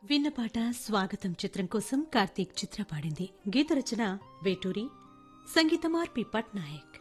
విన్న పాట స్వాగతం చిత్రం కోసం కార్తీక్ చిత్ర పాడింది గీత రచన వేటూరి సంగీతం ఆర్పి పట్నాయక్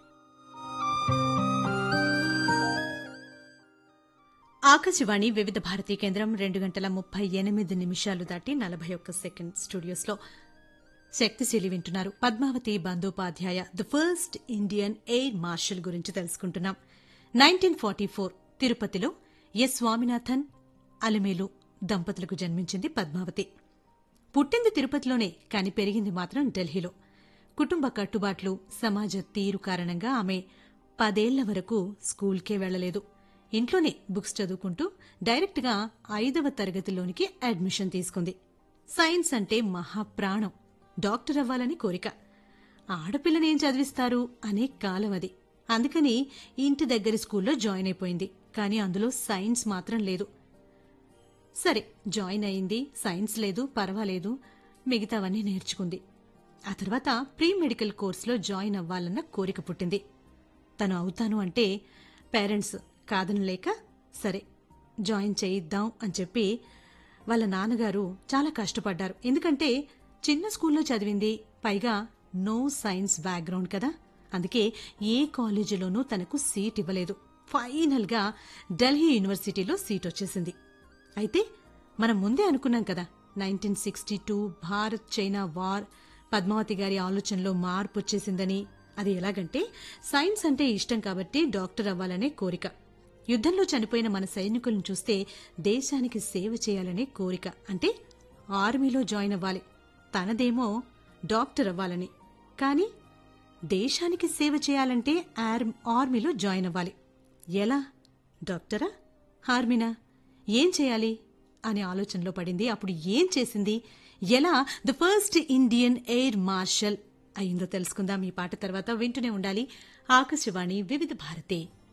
ఆకాశవాణి వివిధ భారతీ కేంద్రం రెండు గంటల ముప్పై ఎనిమిది నిమిషాలు దాటి నలభై ఒక్క సెకండ్ స్టూడియోస్లో శక్తిశీలి వింటున్నారు Padmavathi Bandopadhyay the first Indian air marshal గురించి తెలుసుకుంటున్నాం నైన్టీన్ ఫార్టీ ఫోర్ తిరుపతిలో ఎస్ స్వామినాథన్ అలమేలు దంపతులకు జన్మించింది పద్మావతి పుట్టింది తిరుపతిలోనే కాని పెరిగింది మాత్రం ఢిల్లీలో కుటుంబ కట్టుబాట్లు సమాజ తీరు కారణంగా ఆమె పదేళ్ల వరకు స్కూల్కే వెళ్లలేదు ఇంట్లోనే బుక్స్ చదువుకుంటూ డైరెక్ట్గా ఐదవ తరగతిలోనికి అడ్మిషన్ తీసుకుంది సైన్స్ అంటే మహాప్రాణం డాక్టర్ అవ్వాలని కోరిక ఆడపిల్లనేం చదివిస్తారు అనే కాలం అది అందుకని ఇంటి దగ్గరి స్కూల్లో జాయిన్ అయిపోయింది కానీ అందులో సైన్స్ మాత్రం లేదు సరే జాయిన్ అయింది సైన్స్ లేదు పర్వాలేదు మిగతావన్నీ నేర్చుకుంది ఆ తర్వాత ప్రీ మెడికల్ కోర్సులో జాయిన్ అవ్వాలన్న కోరిక పుట్టింది తను అవుతాను అంటే పేరెంట్స్ కాదనలేక సరే జాయిన్ చేయిద్దాం అని చెప్పి వాళ్ళ నాన్నగారు చాలా కష్టపడ్డారు ఎందుకంటే చిన్న స్కూల్లో చదివింది పైగా నో సైన్స్ బ్యాక్గ్రౌండ్ కదా అందుకే ఏ కాలేజీలోనూ తనకు సీట్ ఇవ్వలేదు ఫైనల్గా ఢిల్లీ యూనివర్సిటీలో సీట్ వచ్చేసింది అయితే మనం ముందే అనుకున్నాం కదా nineteen sixty two Bharat China war Padmavathi గారి ఆలోచనలో మార్పు వచ్చేసిందని అది ఎలాగంటే సైన్స్ అంటే ఇష్టం కాబట్టి డాక్టర్ అవ్వాలనే కోరిక యుద్ధంలో చనిపోయిన మన సైనికులను చూస్తే దేశానికి సేవ చేయాలనే కోరిక అంటే ఆర్మీలో జాయిన్ అవ్వాలి తనదేమో డాక్టర్ అవ్వాలని కానీ దేశానికి సేవ చేయాలంటే ఆర్- ఆర్మీలో జాయిన్ అవ్వాలి ఎలా డాక్టరా ఆర్మీనా ఏం చేయాలి అనే ఆలోచనలో పడింది అప్పుడు ఏం చేసింది ఎలా the first Indian air marshal అయిందో తెలుసుకుందాం ఈ పాట తర్వాత వింటూనే ఉండాలి ఆకాశవాణి వివిధ భారతి